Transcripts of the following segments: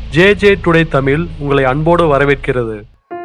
J J today Tamil உங்களை அன்போடு வரவேற்கிறது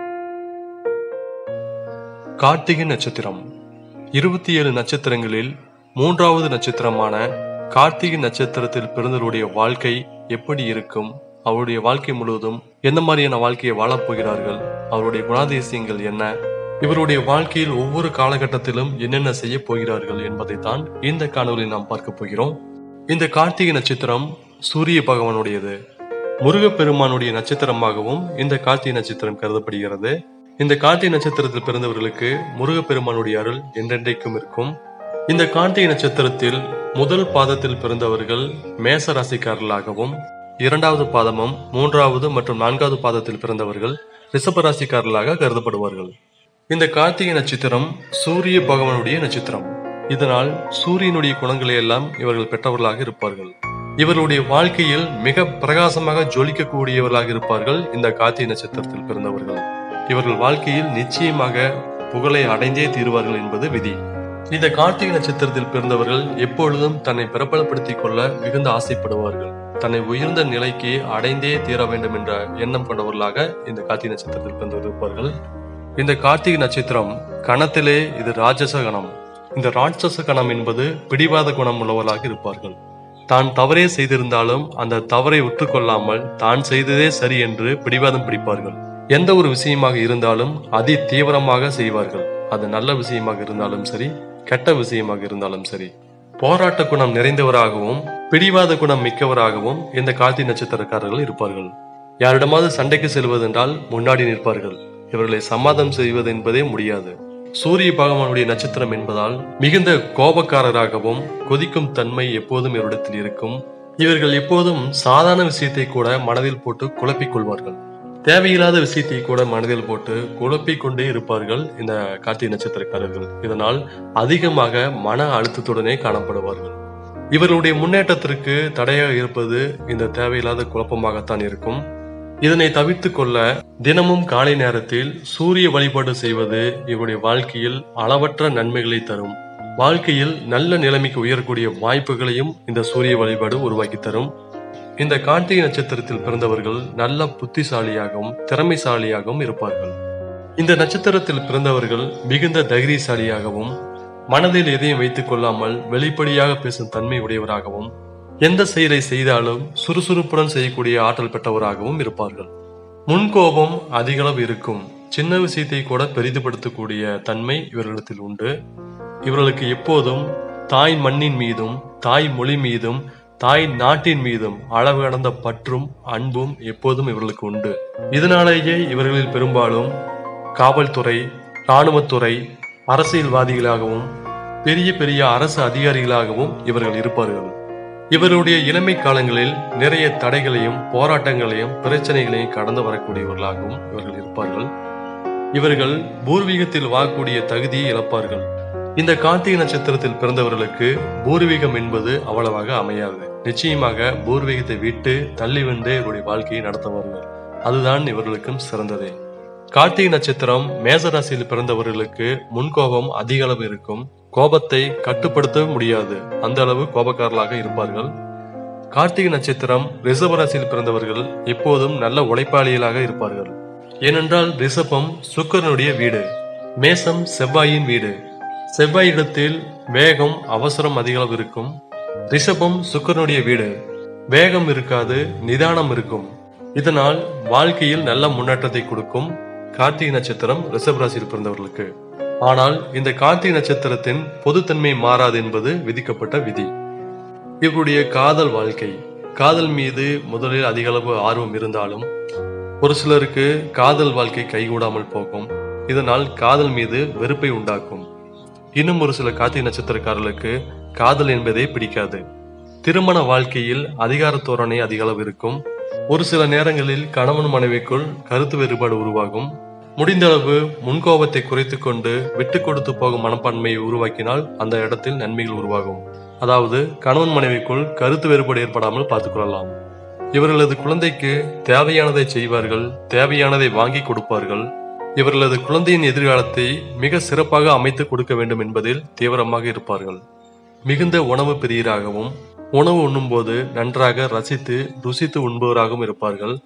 கார்த்திகை நட்சத்திரம் இருபத்தி ஏழு நட்சத்திரங்களில் மூன்றாவது நட்சத்திரமான கார்த்திகை நட்சத்திரத்தில் பிறந்தவருடைய வாழ்க்கை எப்படி இருக்கும் அவருடைய வாழ்க்கை முழுவதும் எந்த மாதிரியான வாழ்க்கையை வாழப் போகிறார்கள் அவருடைய குணாதிசயங்கள் என்ன இவருடைய வாழ்க்கையில் ஒவ்வொரு காலகட்டத்திலும் என்னென்ன செய்ய போகிறார்கள் என்பதை தான் இந்த காணொலியில் நாம் பார்க்க போகிறோம் இந்த கார்த்திகை நட்சத்திரம் சூரிய பகவானுடையது முருகப்பெருமானுடைய நட்சத்திரமாகவும் இந்த கார்த்திகை நட்சத்திரம் கருதப்படுகிறது இந்த கார்த்திகை நட்சத்திரத்தில் பிறந்தவர்களுக்கு முருகப்பெருமானுடைய அருள் என்றென்றைக்கும் இருக்கும் இந்த கார்த்திகை நட்சத்திரத்தில் முதல் பாதத்தில் பிறந்தவர்கள் மேச ராசிக்காரர்களாகவும் இரண்டாவது பாதமும் மூன்றாவது மற்றும் நான்காவது பாதத்தில் பிறந்தவர்கள் ரிஷப ராசிக்காரர்களாக கருதப்படுவார்கள் இந்த கார்த்திகை நட்சத்திரம் சூரிய பகவானுடைய நட்சத்திரம் இதனால் சூரியனுடைய குணங்களை எல்லாம் இவர்கள் பெற்றவர்களாக இருப்பார்கள் இவர்களுடைய வாழ்க்கையில் மிக பிரகாசமாக ஜொலிக்கக்கூடியவர்களாக இருப்பார்கள் இந்த கார்த்திகை நட்சத்திரத்தில் பிறந்தவர்கள் இவர்கள் வாழ்க்கையில் நிச்சயமாக புகழை அடைந்தே தீருவார்கள் என்பது விதி இந்த கார்த்திகை நட்சத்திரத்தில் பிறந்தவர்கள் எப்பொழுதும் தன்னை பிரபலப்படுத்திக் கொள்ள மிகுந்த ஆசைப்படுவார்கள் தன்னை உயர்ந்த நிலைக்கு அடைந்தே தீர வேண்டும் என்ற எண்ணம் கொண்டவர்களாக இந்த கார்த்திகை நட்சத்திரத்தில் பிறந்தவர் இருப்பார்கள் இந்த கார்த்திகை நட்சத்திரம் கணத்திலே இது ராட்சச கணம் இந்த ராட்சச கணம் என்பது பிடிவாத குணம் உள்ளவர்களாக இருப்பார்கள் தான் தவறே செய்திருந்தாலும் அந்த தவறை உற்றுக்கொள்ளாமல் தான் செய்ததே சரி என்று பிடிவாதம் பிடிப்பார்கள் எந்த ஒரு விஷயமாக இருந்தாலும் அதி தீவிரமாக செய்வார்கள் அது நல்ல விஷயமாக இருந்தாலும் சரி கெட்ட விஷயமாக இருந்தாலும் சரி போராட்ட குணம் நிறைந்தவராகவும் பிடிவாத குணம் மிக்கவராகவும் இந்த கார்த்திகை நட்சத்திரக்காரர்கள் இருப்பார்கள் யாரிடமாவது சண்டைக்கு செல்வதென்றால் முன்னாடி நிற்பார்கள் இவர்களை சமாதம் செய்வது என்பதே முடியாது சூரிய பகவானுடைய நட்சத்திரம் என்பதால் மிகுந்த கோபக்காரராகவும் கொதிக்கும் தன்மை எப்போதும் இவரிடத்தில் இருக்கும் இவர்கள் எப்போதும் சாதாரண விஷயத்தை கூட மனதில் போட்டு குழப்பிக் கொள்வார்கள் தேவையில்லாத விஷயத்தை கூட மனதில் போட்டு குழப்பிக் கொண்டே இருப்பார்கள் இந்த கார்த்திகை நட்சத்திரக்காரர்கள் இதனால் அதிகமாக மன அழுத்தத்துடனே காணப்படுவார்கள் இவர்களுடைய முன்னேற்றத்திற்கு தடையாக இருப்பது இந்த தேவையில்லாத குழப்பமாகத்தான் இருக்கும் இதனை தவிர்த்து கொள்ள தினமும் காலை நேரத்தில் சூரிய வழிபாடு செய்வது இவருடைய வாழ்க்கையில் அளவற்ற நன்மைகளை தரும் வாழ்க்கையில் நல்ல நிலைமைக்கு உயரக்கூடிய வாய்ப்புகளையும் இந்த சூரிய வழிபாடு உருவாக்கி தரும் இந்த கார்த்திகை நட்சத்திரத்தில் பிறந்தவர்கள் நல்ல புத்திசாலியாகவும் திறமைசாலியாகவும் இருப்பார்கள் இந்த நட்சத்திரத்தில் பிறந்தவர்கள் மிகுந்த தைரியசாலியாகவும் மனதில் எதையும் வைத்துக் கொள்ளாமல் வெளிப்படையாக பேசும் தன்மை உடையவராகவும் எந்த செயலை செய்தாலும் சுறுசுறுப்புடன் செய்யக்கூடிய ஆற்றல் பெற்றவராகவும் இருப்பார்கள் முன்கோபம் அதிகளவு இருக்கும் சின்ன விஷயத்தை கூட பெரிதுபடுத்தக்கூடிய தன்மை இவர்களிடத்தில் உண்டு இவர்களுக்கு எப்போதும் தாய் மண்ணின் மீதும் தாய் மொழி மீதும் தாய் நாட்டின் மீதும் அளவு கடந்த பற்றும் அன்பும் எப்போதும் இவர்களுக்கு உண்டு இதனாலேயே இவர்களில் பெரும்பாலும் காவல்துறை இராணுவத்துறை அரசியல்வாதிகளாகவும் பெரிய பெரிய அரசு அதிகாரிகளாகவும் இவர்கள் இருப்பார்கள் இவருடைய இளமை காலங்களில் நிறைய தடைகளையும் போராட்டங்களையும் பிரச்சனைகளையும் கடந்து வரக்கூடியவர்களாகவும் இவர்கள் இருப்பார்கள் இவர்கள் பூர்வீகத்தில் வாழக்கூடிய தகுதியை இழப்பார்கள் இந்த கார்த்திகை நட்சத்திரத்தில் பிறந்தவர்களுக்கு பூர்வீகம் என்பது அவ்வளவாக அமையாது நிச்சயமாக பூர்வீகத்தை விட்டு தள்ளி வந்து இவருடைய வாழ்க்கையை நடத்துவார்கள் அதுதான் இவர்களுக்கும் சிறந்ததே கார்த்திகை நட்சத்திரம் மேசராசியில் பிறந்தவர்களுக்கு முன்கோபம் அதிக அளவு இருக்கும் கோபத்தை கட்டுப்படுத்த முடியாது அந்த அளவு கோபக்காரர்களாக இருப்பார்கள் கார்த்திகை நட்சத்திரம் ரிஷபராசியில் பிறந்தவர்கள் எப்போதும் நல்ல உழைப்பாளிகளாக இருப்பார்கள் ஏனென்றால் ரிஷபம் சுக்கரனுடைய வீடு மேசம் செவ்வாயின் வீடு செவ்வாய் இடத்தில் வேகம் அவசரம் அதிக அளவு இருக்கும் ரிஷபம் சுக்கரனுடைய வீடு வேகம் இருக்காது நிதானம் இருக்கும் இதனால் வாழ்க்கையில் நல்ல முன்னேற்றத்தை கொடுக்கும் கார்த்திகை நட்சத்திரம் ரிஷபராசியில் பிறந்தவர்களுக்கு ஆனால் இந்த கார்த்திகை நட்சத்திரத்தின் பொதுத்தன்மை மாறாது என்பது விதிக்கப்பட்ட விதி இவருடைய காதல் வாழ்க்கை காதல் மீது முதலில் அதிக அளவு ஆர்வம் இருந்தாலும் ஒரு சிலருக்கு காதல் வாழ்க்கை கைகூடாமல் போகும் இதனால் காதல் மீது வெறுப்பை உண்டாக்கும் இன்னும் ஒரு சில கார்த்திகை நட்சத்திரக்காரர்களுக்கு காதல் என்பதே பிடிக்காது திருமண வாழ்க்கையில் அதிகார தோரணை அதிக அளவு இருக்கும் ஒரு சில நேரங்களில் கணவன் மனைவிக்குள் கருத்து வேறுபாடு உருவாகும் முடிந்த அளவு முன்கோபத்தை குறைத்துக் கொண்டு விட்டு கொடுத்து போகும் மனப்பான்மையை உருவாக்கினால் அந்த இடத்தில் நன்மைகள் உருவாகும் அதாவது கணவன் மனைவிக்குள் கருத்து வேறுபாடு ஏற்படாமல் பார்த்துக் கொள்ளலாம் இவர்களது குழந்தைக்கு தேவையானதை செய்வார்கள் தேவையானதை வாங்கி கொடுப்பார்கள் இவர்களது குழந்தையின் எதிர்காலத்தை மிக சிறப்பாக அமைத்து கொடுக்க வேண்டும் என்பதில் தீவிரமாக இருப்பார்கள் மிகுந்த உணவு பிரியராகவும் உணவு உண்ணும்போது நன்றாக ரசித்து ருசித்து உண்பவராகவும் இருப்பார்கள்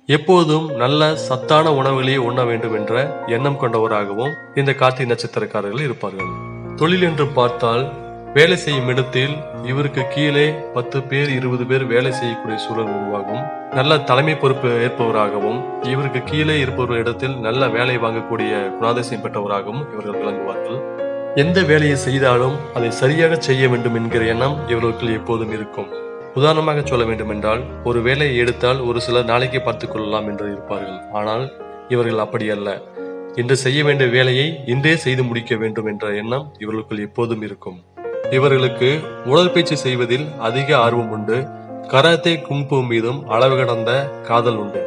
எப்போதும் நல்ல சத்தான உணவுகளையே உண்ண வேண்டும் என்ற எண்ணம் கொண்டவராகவும் இந்த கார்த்திகை நட்சத்திரக்காரர்கள் இருப்பார்கள் தொழில் என்று பார்த்தால் வேலை செய்யும் இடத்தில் இவருக்கு கீழே பத்து பேர் இருபது பேர் வேலை செய்யக்கூடிய சூழல் உருவாகும் நல்ல தலைமை பொறுப்பு ஏற்பவராகவும் இவருக்கு கீழே இருப்பவர் இடத்தில் நல்ல வேலை வாங்கக்கூடிய குணாதிசயம் பெற்றவராகவும் இவர்கள் விளங்குவார்கள் எந்த வேலையை செய்தாலும் அதை சரியாக செய்ய வேண்டும் என்கிற எண்ணம் இவர்களுக்கு எப்போதும் இருக்கும் உதாரணமாக சொல்ல வேண்டும் என்றால் ஒரு வேலையை எடுத்தால் ஒரு சிலர் நாளைக்கு பார்த்துக் கொள்ளலாம் என்று இருப்பார்கள் ஆனால் இவர்கள் அப்படி அல்ல இன்று செய்ய வேண்டிய வேலையை இன்றே செய்து முடிக்க வேண்டும் என்ற எண்ணம் இவர்களுக்குள் எப்போதும் இருக்கும் இவர்களுக்கு உடற்பயிற்சி செய்வதில் அதிக ஆர்வம் உண்டு கராத்தே குங்பு மீதும் அளவு கடந்த காதல் உண்டு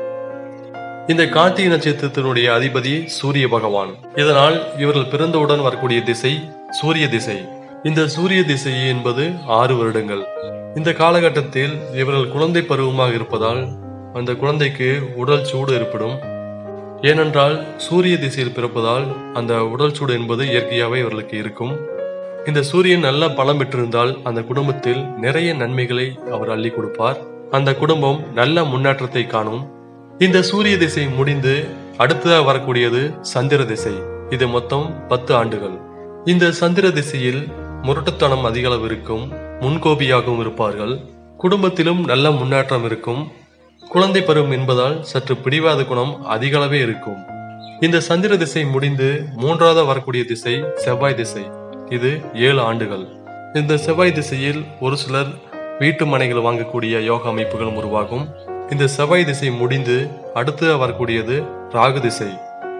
இந்த கார்த்திகை நட்சத்திரத்தினுடைய அதிபதி சூரிய பகவான் இதனால் இவர்கள் பிறந்தவுடன் வரக்கூடிய திசை சூரிய திசை இந்த சூரிய திசை என்பது ஆறு வருடங்கள் இந்த காலகட்டத்தில் இவர்கள் குழந்தை பருவமாக இருப்பதால் அந்த குழந்தைக்கு உடல் சூடு ஏற்படும் ஏனென்றால் சூரிய திசையில் பிறப்பதால் அந்த உடல் சூடு என்பது இயற்கையாகவே இவர்களுக்கு இருக்கும் இந்த சூரியன் நல்ல பலம் பெற்றிருந்தால் அந்த குடும்பத்தில் நிறைய நன்மைகளை அவர் அள்ளி கொடுப்பார் அந்த குடும்பம் நல்ல முன்னேற்றத்தை காணும் இந்த சூரிய திசை முடிந்து அடுத்ததாக வரக்கூடியது சந்திர திசை இது மொத்தம் பத்து ஆண்டுகள் இந்த சந்திர திசையில் முரட்டுத்தனம் அதிக அளவு இருக்கும் முன்கோபியாகவும் இருப்பார்கள் குடும்பத்திலும் நல்ல முன்னேற்றம் இருக்கும் குழந்தை பருவம் என்பதால் சற்று பிடிவாத குணம் அதிக அளவே இருக்கும் இந்த சந்திர திசை முடிந்து மூன்றாவது வரக்கூடிய திசை செவ்வாய் திசை இது ஏழு ஆண்டுகள் இந்த செவ்வாய் திசையில் ஒரு சிலர் வீட்டு மனைகள் வாங்கக்கூடிய யோக அமைப்புகளும் உருவாகும் இந்த செவ்வாய் திசை முடிந்து அடுத்து வரக்கூடியது ராகு திசை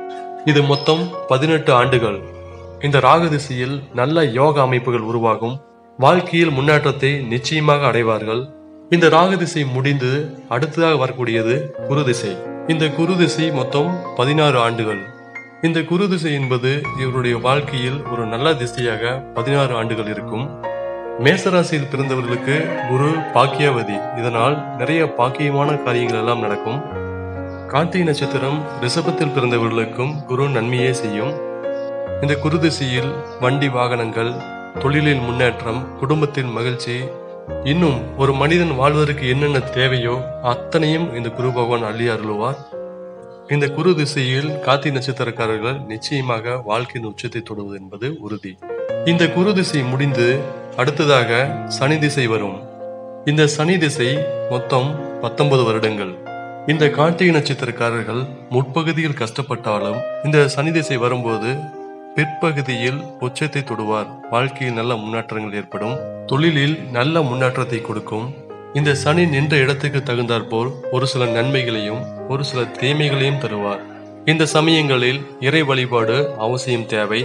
இது மொத்தம் பதினெட்டு ஆண்டுகள் இந்த ராகு திசையில் நல்ல யோக அமைப்புகள் உருவாகும் வாழ்க்கையில் முன்னேற்றத்தை நிச்சயமாக அடைவார்கள் இந்த ராகு திசை முடிந்து அடுத்ததாக வரக்கூடியது குரு திசை இந்த குரு திசை மொத்தம் பதினாறு ஆண்டுகள் இந்த குரு திசை என்பது இவருடைய வாழ்க்கையில் ஒரு நல்ல திசையாக பதினாறு ஆண்டுகள் இருக்கும் மேசராசியில் பிறந்தவர்களுக்கு குரு பாக்கியவதி இதனால் நிறைய பாக்கியமான காரியங்கள் எல்லாம் நடக்கும் கார்த்திகை நட்சத்திரம் ரிஷபத்தில் பிறந்தவர்களுக்கும் குரு நன்மையே செய்யும் இந்த குரு திசையில் வண்டி வாகனங்கள் தொழிலில் முன்னேற்றம் குடும்பத்தில் மகிழ்ச்சி இன்னும் ஒரு மனிதன் வாழ்வதற்கு என்னென்ன தேவையோ அத்தனையும் இந்த குரு பகவான் அள்ளி அருளுவார் இந்த குரு திசையில் கார்த்திகை நட்சத்திரக்காரர்கள் நிச்சயமாக வாழ்க்கையின் உச்சத்தை தொடுவது என்பது உறுதி இந்த குரு திசை முடிந்து அடுத்ததாக சனி திசை வரும் இந்த சனி திசை மொத்தம் பத்தொன்பது வருடங்கள் இந்த கார்த்திகை நட்சத்திரக்காரர்கள் முற்பகுதியில் கஷ்டப்பட்டாலும் இந்த சனி திசை வரும்போது பிற்பகுதியில் உச்சத்தை தொடுவார் வாழ்க்கையில் நல்ல முன்னேற்றங்கள் ஏற்படும் தொழிலில் நல்ல முன்னேற்றத்தை கொடுக்கும் இந்த சனி நின்ற இடத்துக்கு தகுந்தாற்போல் ஒரு சில நன்மைகளையும் ஒரு சில தீமைகளையும் தருவார் இந்த சமயங்களில் இறை வழிபாடு அவசியம் தேவை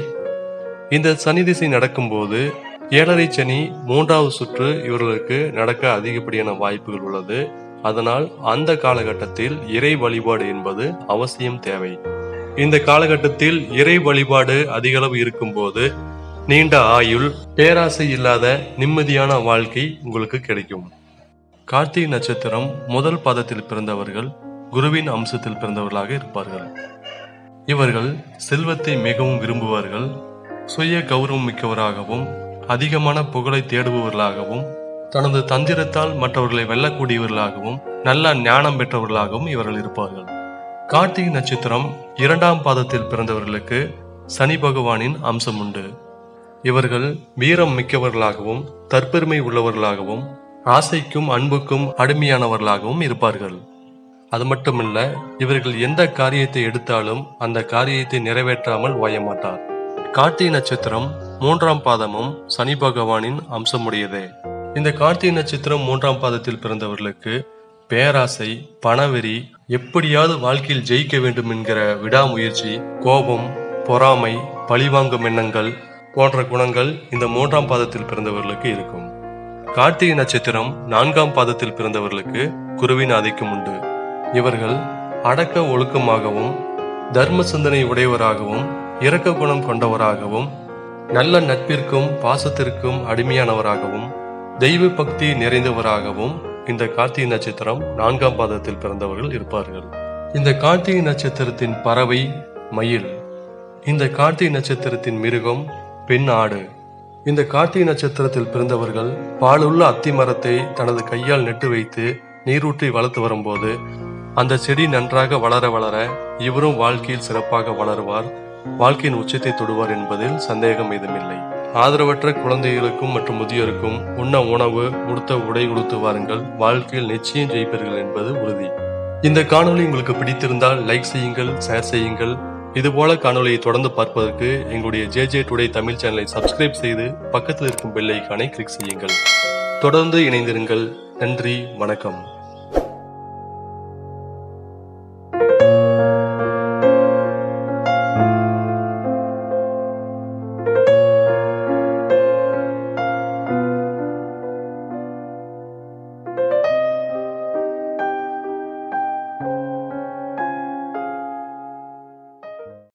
இந்த சனி திசை நடக்கும்போது ஏழரை சனி மூன்றாவது சுற்று இவர்களுக்கு நடக்க அதிகப்படியான வாய்ப்புகள் உள்ளது அதனால் அந்த காலகட்டத்தில் இறை வழிபாடு என்பது அவசியம் தேவை இந்த காலகட்டத்தில் இறை வழிபாடு அதிகளவு இருக்கும்போது நீண்ட ஆயுள் பேராசை இல்லாத நிம்மதியான வாழ்க்கை உங்களுக்கு கிடைக்கும் கார்த்திகை நட்சத்திரம் முதல் பாதத்தில் பிறந்தவர்கள் குருவின் அம்சத்தில் பிறந்தவர்களாக இருப்பார்கள் இவர்கள் செல்வத்தை மிகவும் விரும்புவார்கள் சுய கௌரவம் மிக்கவராகவும் அதிகமான புகழை தேடுபவர்களாகவும் தனது தந்திரத்தால் மற்றவர்களை வெல்லக்கூடியவர்களாகவும் நல்ல ஞானம் பெற்றவர்களாகவும் இவர்கள் இருப்பார்கள் கார்த்திகை நட்சத்திரம் இரண்டாம் பாதத்தில் பிறந்தவர்களுக்கு சனி பகவானின் அம்சம் உண்டு இவர்கள் வீரம் மிக்கவர்களாகவும் தற்பெருமை உள்ளவர்களாகவும் ஆசைக்கும் அன்புக்கும் அடிமையானவர்களாகவும் இருப்பார்கள் அது மட்டுமல்ல இவர்கள் எந்த காரியத்தை எடுத்தாலும் அந்த காரியத்தை நிறைவேற்றாமல் ஓயமாட்டார் கார்த்திகை நட்சத்திரம் மூன்றாம் பாதமும் சனி பகவானின் அம்சமுடையதே இந்த கார்த்திகை நட்சத்திரம் மூன்றாம் பாதத்தில் பிறந்தவர்களுக்கு பேராசை பணவெறி எப்படியாவது வாழ்க்கையில் ஜெயிக்க வேண்டும் என்கிற விடாமுயற்சி கோபம் பொறாமை பழிவாங்கும் எண்ணங்கள் போன்ற குணங்கள் இந்த மூன்றாம் பாதத்தில் பிறந்தவர்களுக்கு இருக்கும் கார்த்திகை நட்சத்திரம் நான்காம் பாதத்தில் பிறந்தவர்களுக்கு குருவின் ஆதிக்கம் உண்டு இவர்கள் அடக்க ஒழுக்கமாகவும் தர்ம சிந்தனை உடையவராகவும் இரக்க குணம் கொண்டவராகவும் நல்ல நட்பிற்கும் பாசத்திற்கும் அடிமையானவராகவும் தெய்வ பக்தி நிறைந்தவராகவும் இந்த கார்த்திகை நட்சத்திரம் நான்காம் பாதத்தில் பிறந்தவர்கள் இருப்பார்கள் இந்த கார்த்திகை நட்சத்திரத்தின் பறவை மயில் இந்த கார்த்திகை நட்சத்திரத்தின் மிருகம் பெண் ஆடு இந்த கார்த்திகை நட்சத்திரத்தில் பிறந்தவர்கள் பாலுள்ள அத்தி மரத்தை தனது கையால் நெட்டு வைத்து நீரூற்றி வளர்த்து வரும்போது அந்த செடி நன்றாக வளர வளர இவரும் வாழ்க்கையில் சிறப்பாக வளருவார் வாழ்க்கையின் உச்சத்தை தொடுவார் என்பதில் சந்தேகம் ஏதுமில்லை ஆதரவற்ற குழந்தைகளுக்கும் மற்றும் முதியோருக்கும் உண்ண உணவு உடுத்த உடை உடுத்து வாருங்கள் வாழ்க்கையில் நிச்சயம் ஜெயிப்பீர்கள் என்பது உறுதி இந்த காணொளி உங்களுக்கு பிடித்திருந்தால் லைக் செய்யுங்கள் ஷேர் செய்யுங்கள் இதுபோல காணொளியை தொடர்ந்து பார்ப்பதற்கு எங்களுடைய ஜே ஜே டுடே தமிழ் சேனலை சப்ஸ்கிரைப் செய்து பக்கத்தில் இருக்கும் பெல் ஐக்கானை கிளிக் செய்யுங்கள் தொடர்ந்து இணைந்திருங்கள் நன்றி வணக்கம்